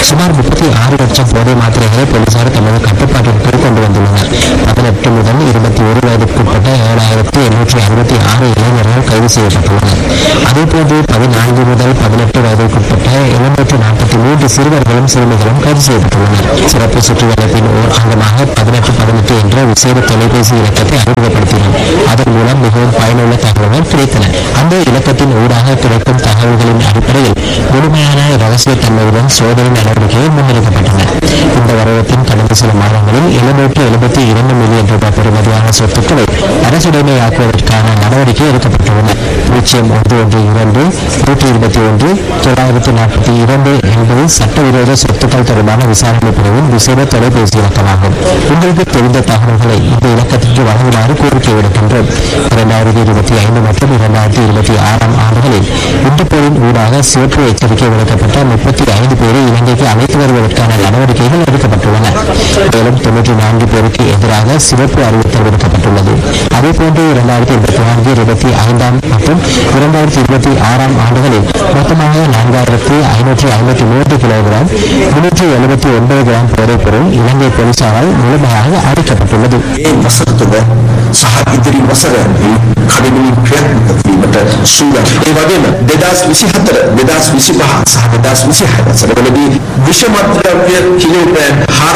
சுமார் முப்பத்தி ஆறு லட்சம் போதை மாத்திரைகளை போலீசார் தமது கட்டுப்பாட்டிற்குள் கொண்டு வந்துள்ளனர் பதினெட்டு முதல் இருபத்தி ஒரு வயதுக்குட்பட்ட ஏழாயிரத்தி எண்ணூற்றி அறுபத்தி ஆறு இளைஞர்கள் கைது செய்யப்பட்டுள்ளனர் அதேபோன்று பதினான்கு முதல் பதினெட்டு வயதுக்குட்பட்ட எழுநூற்று நாற்பத்தி மூன்று சிறுவர்களும் சிறுமிகளும் கைது செய்யப்பட்டுள்ளனர் சிறப்பு சுற்றுவளைப்பின் ஓர் அங்கமாக பதினெட்டு பதினெட்டு என்ற விசேட தொலைபேசி இலக்கத்தை அறிமுகப்படுத்தினோம் அதன் மூலம் மிகவும் பயனுள்ள தகவல்கள் கிடைத்தன அந்த இலக்கத்தின் ஊடாக கிடைக்கும் தகவல்களின் அடிப்படையில் முழுமையான ரகசியத்தன்மையுடன் சோதனை நடவடிக்கைகள் முன்னெடுக்கப்பட்டன இந்த வருடத்தின் கடந்த சில மாதங்களில் எழுநூற்று எழுபத்தி இரண்டு மில்லியன் ரூபாய் பெறுமதியான சொத்துக்களை அரசுடைமையாக்குவதற்கான நடவடிக்கை எடுக்கப்பட்டுள்ளன பூஜ்ஜியம் ஒன்று ஒன்று இரண்டு நூற்றி இருபத்தி ஒன்று தொள்ளாயிரத்தி நாற்பத்தி இரண்டு என்பது சட்டவிரோத சொத்துக்கள் தொடர்பான விசாரணை பிரிவின் விசேட தொலைபேசி இலக்கமாகும் உங்களுக்கு தெரிந்த தகவல்களை இந்த இலக்கத்திற்கு வழங்குமாறு கோரிக்கை விடுக்கின்றோம் இரண்டாயிரத்தி இருபத்தி ஐந்து மற்றும் இரண்டாயிரத்தி இருபத்தி ஆறாம் ஆண்டுகளில் இன்டர்போலின் ஊடாக சிவப்பு எச்சரிக்கை விடுக்கப்பட்ட முப்பத்தி ஐந்து பேரை இலங்கைக்கு அழைத்து வருவதற்கான நடவடிக்கைகள் எடுக்கப்பட்டுள்ளன மேலும் தொன்னூற்றி நான்கு பேருக்கு எதிராக சிவப்பு அறிவித்தல் விடுக்கப்பட்டுள்ளது அதேபோன்று இரண்டாயிரத்தி இருபத்தி நான்கு இருபத்தி ஐந்தாம் மற்றும் இரண்டாயிரத்தி இருபத்தி ஆறாம் ஆண்டுகளில் மொத்தமாக நான்காயிரத்தி ஐநூற்றி ஐம்பத்தி மூன்று கிலோகிராம் முன்னூற்றி எழுபத்தி ஒன்பது கிராம் போதைப் பொருள் இலங்கை போலீசாரால் முழுமையாக அழிக்கப்பட்டுள்ளது ඒ වසර තුළ සහ ඉදිරි වසරයන්හි කඩමින් ක්‍රියාත්මක වීමට සූදානම්. ඒ වගේම 2024 2025 සහ 2026 වසරවලදී විෂමද්‍රව්‍ය කිලෝග්‍රෑම්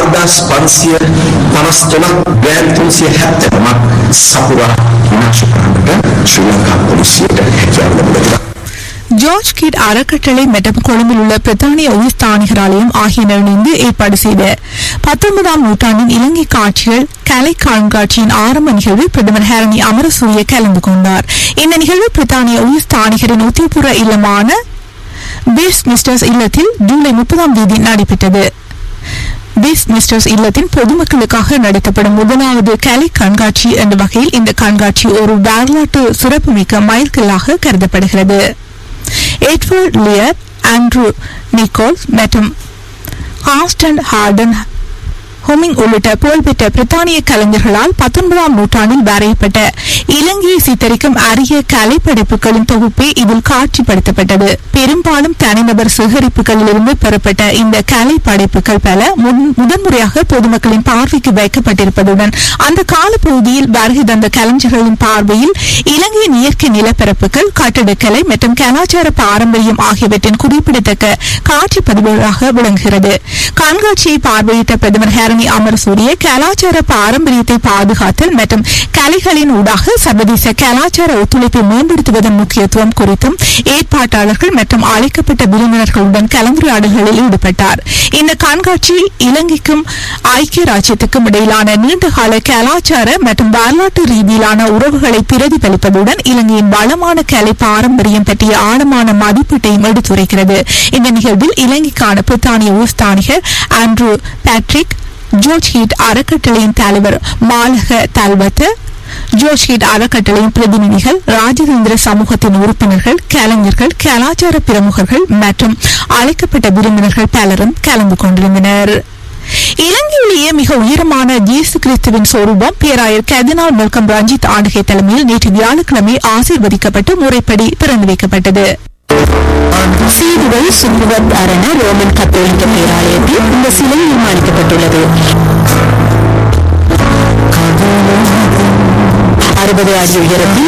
4553ක් ග්‍රෑම් 370ක් සපුරා විනාශ කරන්නට ශ්‍රී ලංකා පොලිසියට හැකියාව ලැබුණා. ஜார்ஜ் கிட் அறக்கட்டளை மற்றும் கொழும்பில் உள்ள பிரித்தானிய உயிர்த்தாணிகர் ஆலயம் ஆகியன இணைந்து ஏற்பாடு செய்த பத்தொன்பதாம் நூற்றாண்டின் இலங்கை காட்சிகள் கலை கண்காட்சியின் ஆரம்ப நிகழ்வில் பிரதமர் ஹரணி அமரசூரிய கலந்து கொண்டார் இந்த நிகழ்வு பிரித்தானிய உயிர்த்தாணிகரின் உத்தியபூர்வ இல்லமான பேஸ்ட் மிஸ்டர்ஸ் இல்லத்தில் ஜூலை முப்பதாம் தேதி நடைபெற்றது பீஸ் மிஸ்டர்ஸ் இல்லத்தின் பொதுமக்களுக்காக நடத்தப்படும் முதலாவது கலை கண்காட்சி என்ற வகையில் இந்த கண்காட்சி ஒரு வரலாற்று சிறப்புமிக்க மைல்கல்லாக கருதப்படுகிறது எட்வர்ட் லியர் ஆண்ட்ரூ நிக்கோல்ஸ் மற்றும் ஆஸ்டன் ஹார்டன் ஹோமிங் உள்ளிட்ட புகழ்பெற்ற பிரித்தானிய கலைஞர்களால் பத்தொன்பதாம் நூற்றாண்டில் வரையப்பட்ட இலங்கையை சித்தரிக்கும் அரிய கலைப்படைப்புகளின் தொகுப்பே இதில் காட்சிப்படுத்தப்பட்டது பெரும்பாலும் தனிநபர் சேகரிப்புகளிலிருந்து பெறப்பட்ட இந்த கலை படைப்புகள் பல முன்- முதன்முறையாக பொதுமக்களின் பார்வைக்கு வைக்கப்பட்டிருப்பதுடன் அந்த காலப்பகுதியில் வருகை தந்த கலைஞர்களின் பார்வையில் இலங்கையின் இயற்கை நிலப்பரப்புகள் கட்டடக்கலை மற்றும் கலாச்சார பாரம்பரியம் ஆகியவற்றின் குறிப்பிடத்தக்க காட்சி பதிவுகளாக விளங்குகிறது கண்காட்சியை பார்வையிட்ட பிரதமர் ஹரணி அமரசூரிய கலாச்சார பாரம்பரியத்தை பாதுகாத்தல் மற்றும் கலைகளின் ஊடாக சர்வதேச கலாச்சார ஒத்துழைப்பை மேம்படுத்துவதன் முக்கியத்துவம் குறித்தும் ஏற்பாட்டாளர்கள் மற்றும் அழைக்கப்பட்ட விருந்தினர்களுடன் கலந்துரையாடல்களில் ஈடுபட்டார் இந்த கண்காட்சி இலங்கைக்கும் ஐக்கிய ராஜ்யத்துக்கும் இடையிலான நீண்டகால கலாச்சார மற்றும் வரலாற்று ரீதியிலான உறவுகளை பிரதிபலிப்பதுடன் இலங்கையின் வளமான கலை பாரம்பரியம் பற்றிய ஆழமான மதிப்பீட்டையும் எடுத்துரைக்கிறது இந்த நிகழ்வில் இலங்கைக்கான பிரித்தானிய உஸ்தானிகர் ஆண்ட்ரூ பேட்ரிக் ஜோர்ஜ் ஹீட் அறக்கட்டளையின் தலைவர் மாலக தல்வத்து ஜோஷிட் அறக்கட்டளையின் பிரதிநிதிகள் ராஜதந்திர சமூகத்தின் உறுப்பினர்கள் கலைஞர்கள் கலாச்சார பிரமுகர்கள் மற்றும் அழைக்கப்பட்ட விருந்தினர்கள் பலரும் கலந்து கொண்டிருந்தனர் இலங்கையிலேயே மிக உயரமான இயேசு கிறிஸ்துவின் சொரூபம் பேராயர் கர்தினால் மெல்கம் ரஞ்சித் ஆண்டுகை தலைமையில் நேற்று வியாழக்கிழமை ஆசீர்வதிக்கப்பட்டு முறைப்படி திறந்து வைக்கப்பட்டது சீதுவை சுப்புவத் அரண ரோமன் கத்தோலிக்க பேராலயத்தில் இந்த சிலை நிர்மாணிக்கப்பட்டுள்ளது அறுபது அடி உயரத்தில்